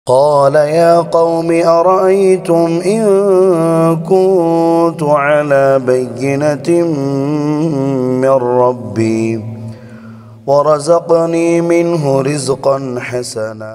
قال يا قوم أرأيتم إن كنت على بينة من ربي ورزقني منه رزقا حسنا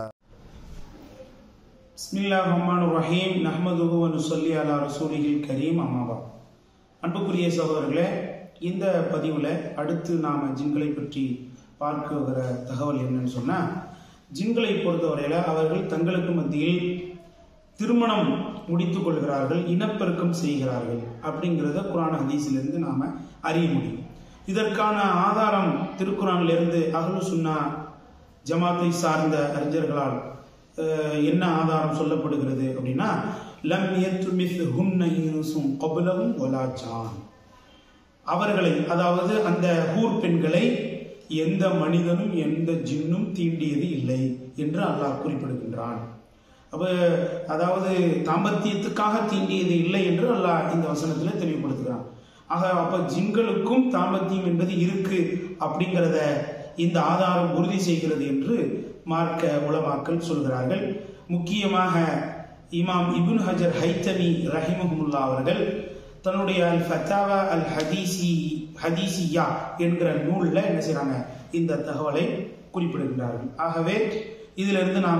பிஸ்மில்லா ரஹ்மான் ரஹீம் நஹ்மதுஹு வ நுஸல்லி அலா ரசூலிஹில் கரீம் அம்மாவா அன்புக்குரிய சகோதரர்களே இந்த பதிவில் அடுத்து நாம் ஜின்களை பற்றி பார்க்கிற தகவல் என்னன்னு சொன்னால் ஜின்களை பொறுத்தவரையில் அவர்கள் தங்களுக்கு மத்தியில் திருமணம் முடித்துக் கொள்கிறார்கள் இனப்பெருக்கம் செய்கிறார்கள் அப்படிங்கிறத குரான ஹதீஸிலிருந்து நாம் அறிய முடியும் இதற்கான ஆதாரம் திருக்குறானிலிருந்து அஹ்லு சுன்னா ஜமாத்தை சார்ந்த அறிஞர்களால் அஹ், என்ன ஆதாரம் சொல்லப்படுகிறது அப்படின்னா லம் யத்துமித் ஹுன்ன யூனுசும் கபுலவும் ஒலாச்சான் அவர்களை அதாவது அந்த ஹூர் பெண்களை எந்த மனிதனும் எந்த ஜின்னும் தீண்டியது இல்லை என்று அல்லாஹ் குறிப்பிடுகின்றான் அப்ப அதாவது தாம்பத்தியத்துக்காக தீண்டியது இல்லை என்று அல்லாஹ் இந்த வசனத்தில் தெளிவுபடுத்துகிறான் ஆக அப்ப ஜின்களுக்கும் தாம்பத்தியம் என்பது இருக்கு அப்படிங்கிறத இந்த ஆதாரம் உறுதி செய்கிறது என்று மார்க்க உலமாக்கள் சொல்கிறார்கள் முக்கியமாக இமாம் இப்னு ஹஜர் ஹைத்தமி ரஹிமஹமுல்லா அவர்கள் தன்னுடைய அல் ஃபத்தாவா அல் ஹதீசி ஹதீசியா என்கிற நூல்ல என்ன செய்றாங்க இந்த தகவலை குறிப்பிடுகின்றார்கள் ஆகவே இதுல இருந்து நாம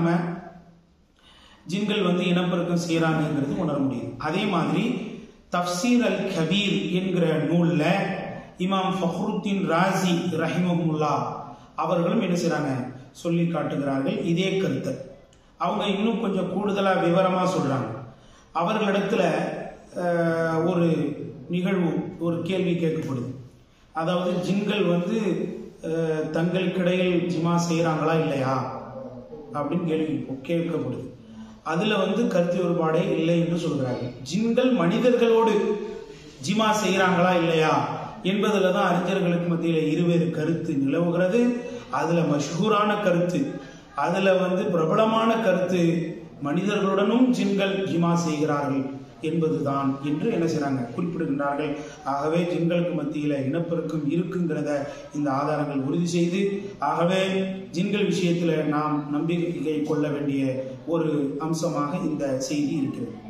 ஜின்கள் வந்து இனப்பெருக்கம் செய்யறாங்கிறது உணர முடியும் அதே மாதிரி தப்சீர் அல் கபீர் என்கிற நூல்ல இமாம் ஃபஹ்ருத்தீன் ராசி ரஹிமஹுல்லா அவர்களும் என்ன செய்றாங்க சொல்லி காட்டுகிறார்கள் இதே கருத்தை அவங்க இன்னும் கொஞ்சம் கூடுதலா விவரமா சொல்றாங்க அவர்களிடத்துல அஹ், ஒரு நிகழ்வு ஒரு கேள்வி கேட்கப்படுது அதாவது ஜின்கள் வந்து அஹ், தங்களுக்கிடையில் ஜிமா செய்கிறாங்களா இல்லையா அப்படின்னு கேள்வி கேட்கப்படுது அதுல வந்து கருத்து வேறுபாடே இல்லை என்று சொல்கிறார்கள் ஜின்கள் மனிதர்களோடு ஜிமா செய்கிறாங்களா இல்லையா என்பதுல தான் அறிஞர்களுக்கு மத்தியில இருவேறு கருத்து நிலவுகிறது அதுல மஷ்ஹூரான கருத்து அதுல வந்து பிரபலமான கருத்து மனிதர்களுடனும் ஜின்கள் ஜிமா செய்கிறார்கள் என்பதுதான் என்று என்ன செய்றாங்க குறிப்பிடுகின்றார்கள் ஆகவே ஜின்களுக்கு மத்தியில இனப்பெருக்கம் இருக்குங்கிறத இந்த ஆதாரங்கள் உறுதி செய்து ஆகவே ஜின்கள் விஷயத்துல நாம் நம்பிக்கை கொள்ள வேண்டிய ஒரு அம்சமாக இந்த செய்தி இருக்கிறது